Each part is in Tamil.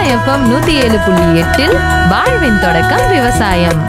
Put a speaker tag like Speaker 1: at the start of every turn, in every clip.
Speaker 1: எஃப்எம் நூத்தி ஏழு புள்ளி எட்டில் வாழ்வின் தொடக்கம் விவசாயம்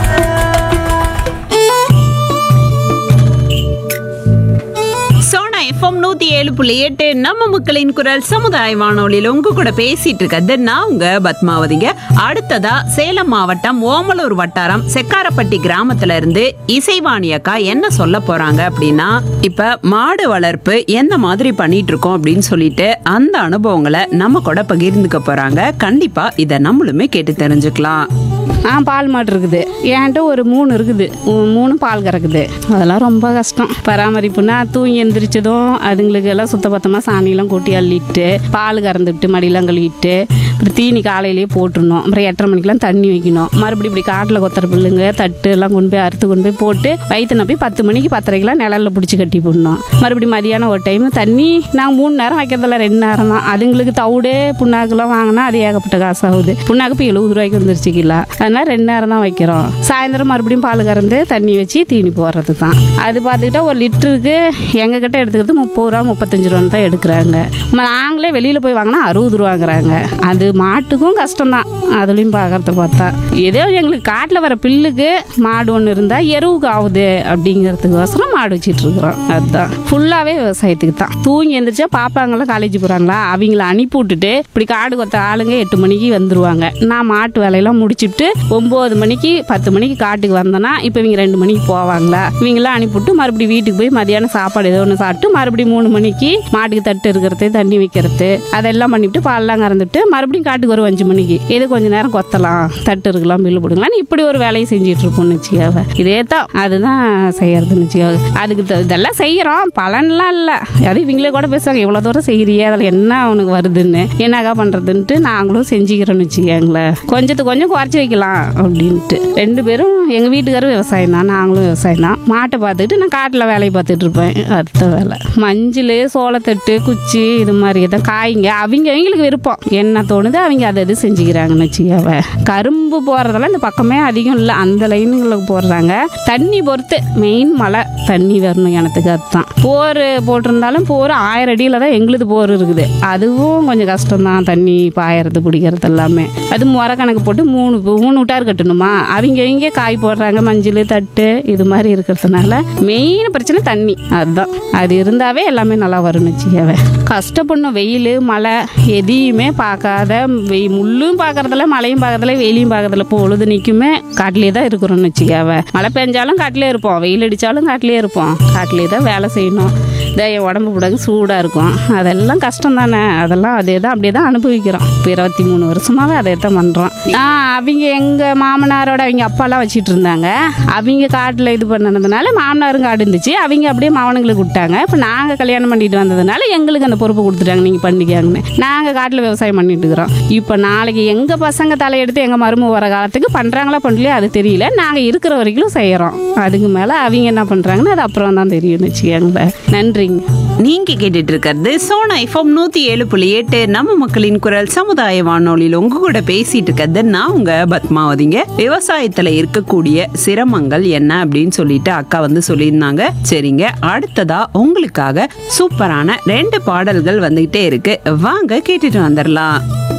Speaker 2: சோனா எஃப்எம் நூத்தி ஏழு புள்ளி எட்டு நம்ம மக்களின் குரல் சமுதாய வானொலியில உங்க கூட பேசிட்டு இருக்கிறது நான் உங்க பத்மாவதிங்க அடுத்ததா சேலம் மாவட்டம் ஓமலூர் வட்டாரம் செக்காரப்பட்டி கிராமத்துல இருந்து இசைவாணி அக்கா என்ன சொல்ல போறாங்க அப்படின்னா இப்ப மாடு வளர்ப்பு எந்த மாதிரி பண்ணிட்டு இருக்கோம் அப்படின்னு சொல்லிட்டு அந்த அனுபவங்களை நம்ம கூட பகிர்ந்துக்க போறாங்க கண்டிப்பா இதை நம்மளுமே கேட்டு தெரிஞ்சுக்கலாம்
Speaker 3: ஆ பால் மாடு இருக்குது என்கிட்ட ஒரு மூணு இருக்குது மூ- மூணு பால் கறக்குது அதெல்லாம் ரொம்ப கஷ்டம் பராமரிப்புனா தூங்கி எந்திரிச்சதும் அதுங்களுக்கு எல்லாம் சுத்தபத்தமாக சாணியெல்லாம் கொட்டி அள்ளிட்டு பால் கறந்துவிட்டு மடியெல்லாம் கழுவிட்டு அப்புறம் தீனி காலையிலேயே போட்டுடணும் அப்புறம் எட்டரை மணிக்கெல்லாம் தண்ணி வைக்கணும் மறுபடியும் இப்படி காட்டில் கொத்துற பிள்ளைங்க தட்டு எல்லாம் கொண்டு போய் அறுத்து கொண்டு போய் போட்டு வயிற்று நப்பி பத்து மணிக்கு பத்தரைக்கெல்லாம் நிழல்ல பிடிச்சி கட்டி போடணும் மறுபடியும் மதியானம் ஒரு டைம் தண்ணி நாங்கள் மூணு நேரம் வைக்கிறதில்ல ரெண்டு நேரம் தான் அதுங்களுக்கு தவிடு புண்ணாக்குலாம் வாங்கினா அது ஏகப்பட்ட காசு ஆகுது புண்ணாக்கு இப்போ எழுபது ரூபாய்க்கு வந்துருச்சு கிலோ அதனால ரெண்டு நேரம் தான் வைக்கிறோம் சாயந்தரம் மறுபடியும் பால் கறந்து தண்ணி வச்சு தீனி போடுறது தான் அது பார்த்துக்கிட்டா ஒரு லிட்டருக்கு எங்கள் கிட்ட எடுத்துக்கிறது முப்பது ரூபா முப்பத்தஞ்சு ரூபான்னு தான் எடுக்கிறாங்க நாங்களே வெளியில் போய் வாங்கினா அறுபது ரூபாங்கிறாங்க அது மாட்டுக்கும் கஷ்டம் தான் அதுலேயும் பார்க்கறத பார்த்தா ஏதோ எங்களுக்கு காட்டில் வர பில்லுக்கு மாடு ஒன்று இருந்தால் எருவுக்கு ஆகுது அப்படிங்கிறதுக்கோசரம் மாடு வச்சிட்டு இருக்கிறோம் அதுதான் ஃபுல்லாகவே விவசாயத்துக்கு தான் தூங்கி எந்திரிச்சா பாப்பாங்களாம் காலேஜ் போகிறாங்களா அவங்கள அனுப்பி விட்டுட்டு இப்படி காடு கொத்த ஆளுங்க எட்டு மணிக்கு வந்துருவாங்க நான் மாட்டு வேலையெல்லாம் முடிச்சுட்டு ஒம்பது மணிக்கு பத்து மணிக்கு காட்டுக்கு வந்தேன்னா இப்போ இவங்க ரெண்டு மணிக்கு போவாங்களா இவங்களாம் அனுப்பிவிட்டு மறுபடியும் வீட்டுக்கு போய் மதியானம் சாப்பாடு ஏதோ ஒன்று சாப்பிட்டு மறுபடியும் மூணு மணிக்கு மாட்டுக்கு தட்டு இருக்கிறது தண்ணி வைக்கிறது அதெல்லாம் பண்ணிவிட்டு பால்லாம் கறந்துட்டு மறுபடியும் காட்டுக்கு வரும் அஞ்சு மணிக்கு இது கொஞ்ச நேரம் கொத்தலாம் தட்டு இருக்கலாம் பில்லு போடுங்களான்னு இப்படி ஒரு வேலையை செஞ்சுட்டு இருப்போம்னு வச்சுக்காவ இதே தான் அதுதான் செய்யறதுன்னு வச்சுக்காவ அதுக்கு த- இதெல்லாம் செய்யறோம் பலன்லாம் இல்லை அது இவங்களே கூட பேசுவாங்க இவ்வளோ தூரம் செய்யறியே அதில் என்ன அவனுக்கு வருதுன்னு என்னக்கா பண்ணுறதுன்ட்டு நாங்களும் செஞ்சுக்கிறோன்னு வச்சுக்கோங்களேன் கொஞ்சத்துக்கு கொஞ்சம் குறைச்சி வைக்கலாம் அப்படின்ட்டு ரெண்டு பேரும் எங்கள் வீட்டுக்காரரும் விவசாயம் தான் நாங்களும் விவசாயம் தான் மாட்டை பார்த்துக்கிட்டு நான் காட்டில் வேலையை பார்த்துட்டு இருப்பேன் அடுத்த வேலை மஞ்சள் சோளத்தட்டு குச்சி இது மாதிரி தான் காய்ங்க அவங்க அவங்களுக்கு விருப்பம் என்ன தோணுது அவங்க அதை இது செஞ்சுக்கிறாங்கன்னு வச்சுக்கோவ கரும்பு போகிறதெல்லாம் இந்த பக்கமே அதிகம் இல்லை அந்த லைனுங்களுக்கு போடுறாங்க தண்ணி பொறுத்து மெயின் மழை தண்ணி வரணும் எனக்கு அதுதான் போர் போட்டிருந்தாலும் போர் ஆயிரம் அடியில் தான் எங்களுது போர் இருக்குது அதுவும் கொஞ்சம் கஷ்டம் தான் தண்ணி பாயறது பிடிக்கிறது எல்லாமே அது முறை கணக்கு போட்டு மூணு மூணு விட்டார் கட்டணுமா அவங்க அவங்க காய் போடுறாங்க மஞ்சள் தட்டு இது மாதிரி இருக்கிறதுனால மெயின் பிரச்சனை தண்ணி அதுதான் அது இருந்தாவே எல்லாமே நல்லா வரும்னு வச்சுக்கவே கஷ்டப்படணும் வெயில் மழை எதையுமே பார்க்காத வெய் முள்ளும் பார்க்கறதில்ல மழையும் பார்க்கறதில்ல வெயிலையும் பார்க்கறதில்ல பொழுது நிற்குமே காட்டிலே தான் இருக்கிறோம்னு வச்சுக்கவே மழை பெஞ்சாலும் காட்டிலே இருப்போம் வெயில் அடித்தாலும் காட்டிலே இருப்போம் காட்டிலே தான் வேலை செய்யணும் இதே என் உடம்பு பிறகு சூடாக இருக்கும் அதெல்லாம் கஷ்டம் தானே அதெல்லாம் அதே தான் அப்படியே தான் அனுபவிக்கிறோம் இப்போ இருபத்தி மூணு வருஷமாவே அதே தான் பண்ணுறோம் ஆ அவங்க எங்கள் மாமனாரோட அவங்க அப்பாலாம் வச்சிட்டு இருந்தாங்க அவங்க காட்டில் இது பண்ணதுனால மாமனாரும் காடு இருந்துச்சு அவங்க அப்படியே மாவனுங்களுக்கு விட்டாங்க இப்போ நாங்கள் கல்யாணம் பண்ணிட்டு வந்ததுனால எங்களுக்கு அந்த பொறுப்பு கொடுத்துட்டாங்க நீங்கள் பண்ணிக்காங்கன்னு நாங்கள் காட்டில் விவசாயம் பண்ணிட்டு இருக்கிறோம் இப்போ நாளைக்கு எங்கள் பசங்க தலையெடுத்து எங்கள் மருமக வர காலத்துக்கு பண்ணுறாங்களா பண்ணலையா அது தெரியல நாங்கள் இருக்கிற வரைக்கும் செய்கிறோம் அதுக்கு மேலே அவங்க என்ன பண்ணுறாங்கன்னு அது அப்புறம் தான் தெரியும்னு வச்சுக்கோங்களேன் நன்றிங்க
Speaker 2: நீங்க கேட்டுட்டு இருக்கிறது சோனா எஃப்எம் நூத்தி ஏழு புள்ளி எட்டு நம்ம மக்களின் குரல் சமுதாய வானொலியில உங்க கூட பேசிட்டு இருக்கிறது நான் உங்க பத்மாவதிங்க விவசாயத்துல இருக்கக்கூடிய சிரமங்கள் என்ன அப்படின்னு சொல்லிட்டு அக்கா வந்து சொல்லியிருந்தாங்க சரிங்க அடுத்ததா உங்களுக்காக சூப்பரான ரெண்டு பாடல்கள் வந்துகிட்டே இருக்கு வாங்க கேட்டுட்டு வந்துடலாம்